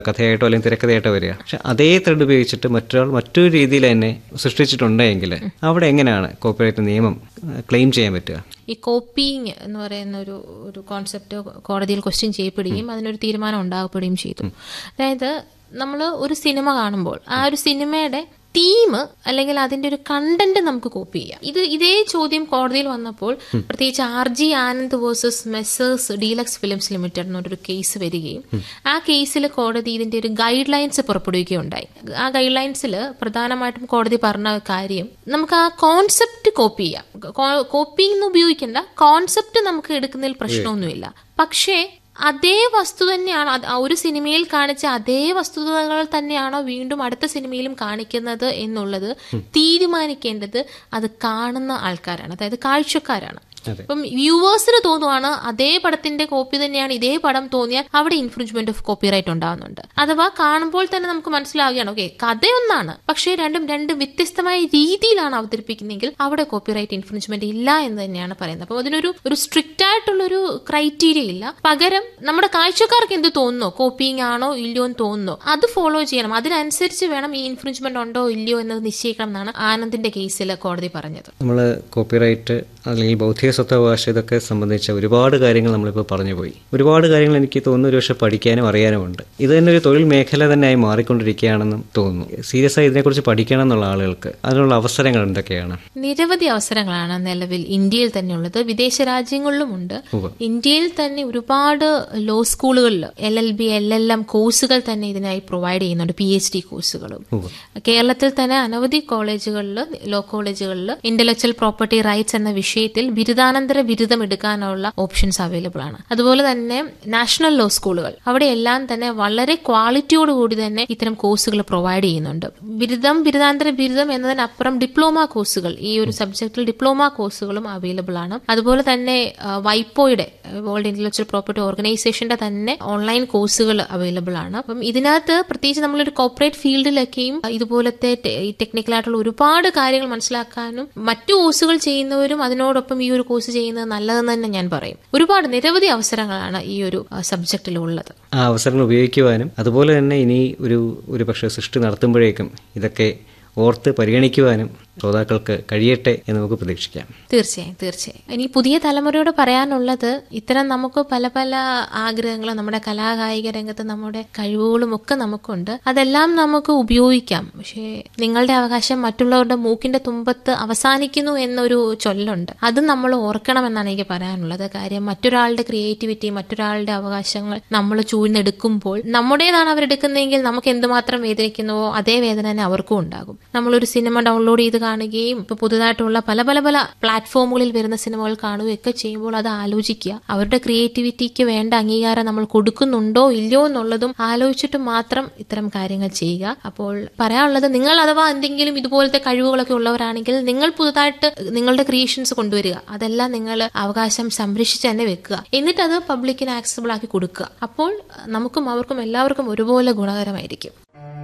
കഥയായിട്ടോ അല്ലെങ്കിൽ തിരക്കഥയായിട്ടോ വരിക പക്ഷെ അതേ ത്രെഡ് ഉപയോഗിച്ചിട്ട് മറ്റൊരാൾ മറ്റൊരു രീതിയിൽ തന്നെ സൃഷ്ടിച്ചിട്ടുണ്ടെങ്കിൽ അവിടെ എങ്ങനെയാണ് കോപ്പിറൈറ്റ് നിയമം ക്ലെയിം ചെയ്യാൻ പറ്റുക ഈ കോപ്പിങ് എന്ന് പറയുന്ന ഒരു ഒരു കോൺസെപ്റ്റ് കോടതിയിൽ ക്വസ്റ്റ്യൻ ചെയ്യപ്പെടുകയും അതിനൊരു തീരുമാനം ഉണ്ടാകപ്പെടുകയും ചെയ്തു അതായത് നമ്മൾ ഒരു സിനിമ കാണുമ്പോൾ ആ ഒരു സിനിമയുടെ തീം അല്ലെങ്കിൽ അതിന്റെ ഒരു കണ്ടന്റ് നമുക്ക് കോപ്പി ചെയ്യാം ഇത് ഇതേ ചോദ്യം കോടതിയിൽ വന്നപ്പോൾ പ്രത്യേകിച്ച് R G Anand versus Messrs Deluxe Films Limited എന്നൊരു കേസ് വരികയും ആ കേസിൽ കോടതി ഇതിന്റെ ഒരു ഗൈഡ് ലൈൻസ് പുറപ്പെടുവിക്കുകയുണ്ടായി ആ ഗൈഡ് ലൈൻസിൽ പ്രധാനമായിട്ടും കോടതി പറഞ്ഞ കാര്യം നമുക്ക് ആ കോൺസെപ്റ്റ് കോപ്പി ചെയ്യാം കോപ്പിംഗ് എന്ന് ഉപയോഗിക്കേണ്ട കോൺസെപ്റ്റ് നമുക്ക് എടുക്കുന്നതിൽ പ്രശ്നമൊന്നുമില്ല പക്ഷേ അതേ വസ്തു തന്നെയാണോ അത് ആ ഒരു സിനിമയിൽ കാണിച്ച അതേ വസ്തുതകൾ തന്നെയാണോ വീണ്ടും അടുത്ത സിനിമയിലും കാണിക്കുന്നത് എന്നുള്ളത് തീരുമാനിക്കേണ്ടത് അത് കാണുന്ന ആൾക്കാരാണ് അതായത് കാഴ്ചക്കാരാണ് അതെ. ഇപ്പം വ്യൂവേഴ്സിന് തോന്നുവാണ് അതേ പടത്തിന്റെ കോപ്പി തന്നെയാണ് ഇതേ പടം തോന്നിയാൽ അവിടെ ഇൻഫ്രിഞ്ച്മെന്റ് ഓഫ് കോപ്പിറൈറ്റ് ഉണ്ടാകുന്നുണ്ട് അഥവാ കാണുമ്പോൾ തന്നെ നമുക്ക് മനസ്സിലാവുകയാണ് ഓക്കെ കഥയൊന്നാണ് പക്ഷേ രണ്ടും രണ്ട് വ്യത്യസ്തമായ രീതിയിലാണ് അവതരിപ്പിക്കുന്നതെങ്കിൽ അവിടെ കോപ്പിറൈറ്റ് ഇൻഫ്രിഞ്ച്മെന്റ് ഇല്ല എന്ന് തന്നെയാണ് പറയുന്നത് അപ്പം അതിനൊരു ഒരു സ്ട്രിക്റ്റ് ആയിട്ടുള്ള ഒരു ക്രൈറ്റീരിയ ഇല്ല പകരം നമ്മുടെ കാഴ്ചക്കാർക്ക് എന്ത് തോന്നുന്നോ കോപ്പിങ് ആണോ ഇല്ലയോ എന്ന് തോന്നുന്നോ അത് ഫോളോ ചെയ്യണം അതിനനുസരിച്ച് വേണം ഈ ഇൻഫ്രിഞ്ച്മെന്റ് ഉണ്ടോ ഇല്ലയോ എന്നത് നിശ്ചയിക്കണം എന്നാണ് ആനന്ദിന്റെ കേസിൽ കോടതി പറഞ്ഞത് നമ്മൾ കോപ്പിറൈറ്റ് അല്ലെങ്കിൽ ബൗദ്ധിക സ്വത്തവകാശം ഇതൊക്കെ സംബന്ധിച്ച ഒരുപാട് കാര്യങ്ങൾ നമ്മളിപ്പോൾ പറഞ്ഞു പോയി ഒരുപാട് കാര്യങ്ങൾ എനിക്ക് തോന്നുന്നു ഒരു പക്ഷേ പഠിക്കാനും അറിയാനുമുണ്ട് ഇത് തന്നെ ഒരു തൊഴിൽ മേഖല തന്നെയായി മാറിക്കൊണ്ടിരിക്കുകയാണെന്നും തോന്നുന്നു സീരിയസ് ആയി ഇതിനെക്കുറിച്ച് പഠിക്കണം എന്നുള്ള ആളുകൾക്ക് അതിനുള്ള അവസരങ്ങൾ എന്തൊക്കെയാണ് നിരവധി അവസരങ്ങളാണ് നിലവിൽ ഇന്ത്യയിൽ തന്നെയുള്ളത് വിദേശ രാജ്യങ്ങളിലുമുണ്ട് ഇന്ത്യയിൽ തന്നെ ഒരുപാട് ലോ സ്കൂളുകളിൽ L L B L L M കോഴ്സുകൾ തന്നെ ഇതിനായി പ്രൊവൈഡ് ചെയ്യുന്നുണ്ട് പി എച്ച് ഡി കോഴ്സുകളും കേരളത്തിൽ തന്നെ അനവധി കോളേജുകളിൽ ലോ കോളേജുകളിൽ ഇന്റലക്ച്വൽ പ്രോപ്പർട്ടി റൈറ്റ്സ് എന്ന വിഷയത്തിൽ ബിരുദാനന്തര ബിരുദം എടുക്കാനുള്ള ഓപ്ഷൻസ് അവൈലബിൾ ആണ് അതുപോലെ തന്നെ നാഷണൽ ലോ സ്കൂളുകൾ അവിടെയെല്ലാം തന്നെ വളരെ ക്വാളിറ്റിയോടുകൂടി തന്നെ ഇത്തരം കോഴ്സുകൾ പ്രൊവൈഡ് ചെയ്യുന്നുണ്ട് ബിരുദം ബിരുദാന്തര ബിരുദം എന്നതിനപ്പുറം ഡിപ്ലോമ കോഴ്സുകൾ ഈ ഒരു സബ്ജക്റ്റിൽ ഡിപ്ലോമ കോഴ്സുകളും അവൈലബിൾ ആണ് അതുപോലെ തന്നെ ആ, വൈപ്പോയുടെ വേൾഡ് ഇന്റലക്ച്വൽ പ്രോപ്പർട്ടി ഓർഗനൈസേഷന്റെ തന്നെ ഓൺലൈൻ കോഴ്സുകൾ അവൈലബിൾ ആണ് അപ്പം ഇതിനകത്ത് പ്രത്യേകിച്ച് നമ്മളൊരു കോർപ്പറേറ്റ് ഫീൽഡിലൊക്കെയും ഇതുപോലത്തെ ടെക്നിക്കൽ ആയിട്ടുള്ള ഒരുപാട് കാര്യങ്ങൾ മനസ്സിലാക്കാനും മറ്റു കോഴ്സുകൾ ചെയ്യുന്നവരും അതിനോടൊപ്പം ഈ ഒരു കോഴ്സ് ചെയ്യുന്നത് നല്ലതെന്ന് തന്നെ ഞാൻ പറയും ഒരുപാട് നിരവധി അവസരങ്ങളാണ് ഈ ഒരു സബ്ജക്റ്റിൽ ഉള്ളത് ആ അവസരങ്ങൾ ഉപയോഗിക്കുവാനും അതുപോലെ തന്നെ ഇനി ഒരു ഒരു പക്ഷേ സൃഷ്ടി നടത്തുമ്പോഴേക്കും ഇതൊക്കെ ഓർത്ത് പരിഗണിക്കുവാനും ശ്രോതാക്കൾക്ക് കഴിയട്ടെ എന്ന് നമുക്ക് പ്രതീക്ഷിക്കാം തീർച്ചയായും തീർച്ചയായും ഇനി പുതിയ തലമുറയോട് പറയാനുള്ളത് ഇത്തരം നമുക്ക് പല പല ആഗ്രഹങ്ങളും നമ്മുടെ കലാകായിക രംഗത്ത് നമ്മുടെ കഴിവുകളും ഒക്കെ നമുക്കുണ്ട് അതെല്ലാം നമുക്ക് ഉപയോഗിക്കാം പക്ഷേ നിങ്ങളുടെ അവകാശം മറ്റുള്ളവരുടെ മൂക്കിന്റെ തുമ്പത്ത് അവസാനിക്കുന്നു എന്നൊരു ചൊല്ലുണ്ട് അത് നമ്മൾ ഓർക്കണമെന്നാണ് എനിക്ക് പറയാനുള്ളത് കാര്യം മറ്റൊരാളുടെ ക്രിയേറ്റിവിറ്റി മറ്റൊരാളുടെ അവകാശങ്ങൾ നമ്മൾ ചൂഴ്ന്നെടുക്കുമ്പോൾ നമ്മുടേതാണ് അവരെടുക്കുന്നതെങ്കിൽ നമുക്ക് എന്തുമാത്രം വേദനിക്കുന്നുവോ അതേ വേദന തന്നെ അവർക്കും ഉണ്ടാകും നമ്മളൊരു സിനിമ ഡൗൺലോഡ് ചെയ്ത് കാണുകയും ഇപ്പൊ പുതുതായിട്ടുള്ള പല പല പല പ്ലാറ്റ്ഫോമുകളിൽ വരുന്ന സിനിമകൾ കാണുകയൊക്കെ ചെയ്യുമ്പോൾ അത് ആലോചിക്കുക അവരുടെ ക്രിയേറ്റിവിറ്റിക്ക് വേണ്ട അംഗീകാരം നമ്മൾ കൊടുക്കുന്നുണ്ടോ ഇല്ലയോ എന്നുള്ളതും ആലോചിച്ചിട്ട് മാത്രം ഇത്തരം കാര്യങ്ങൾ ചെയ്യുക അപ്പോൾ പറയാനുള്ളത് നിങ്ങൾ അഥവാ എന്തെങ്കിലും ഇതുപോലത്തെ കഴിവുകളൊക്കെ ഉള്ളവരാണെങ്കിൽ നിങ്ങൾ പുതുതായിട്ട് നിങ്ങളുടെ ക്രിയേഷൻസ് കൊണ്ടുവരിക അതെല്ലാം നിങ്ങൾ അവകാശം സംരക്ഷിച്ച് തന്നെ വെക്കുക എന്നിട്ട് അത് പബ്ലിക്കിന് ആക്സസിബിൾ ആക്കി കൊടുക്കുക അപ്പോൾ നമുക്കും അവർക്കും എല്ലാവർക്കും ഒരുപോലെ ഗുണകരമായിരിക്കും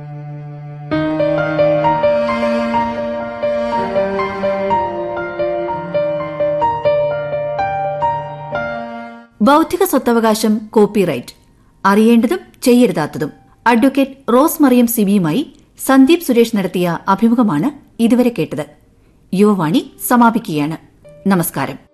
ബൗദ്ധിക സ്വത്തവകാശം കോപ്പിറൈറ്റ് അറിയേണ്ടതും ചെയ്യരുതാത്തതും അഡ്വക്കേറ്റ് റോസ് മറിയം സിബിയുമായി സന്ദീപ് സുരേഷ് നടത്തിയ അഭിമുഖമാണ് ഇതുവരെ കേട്ടത് യുവവാണി സമാപിക്കുകയാണ് നമസ്കാരം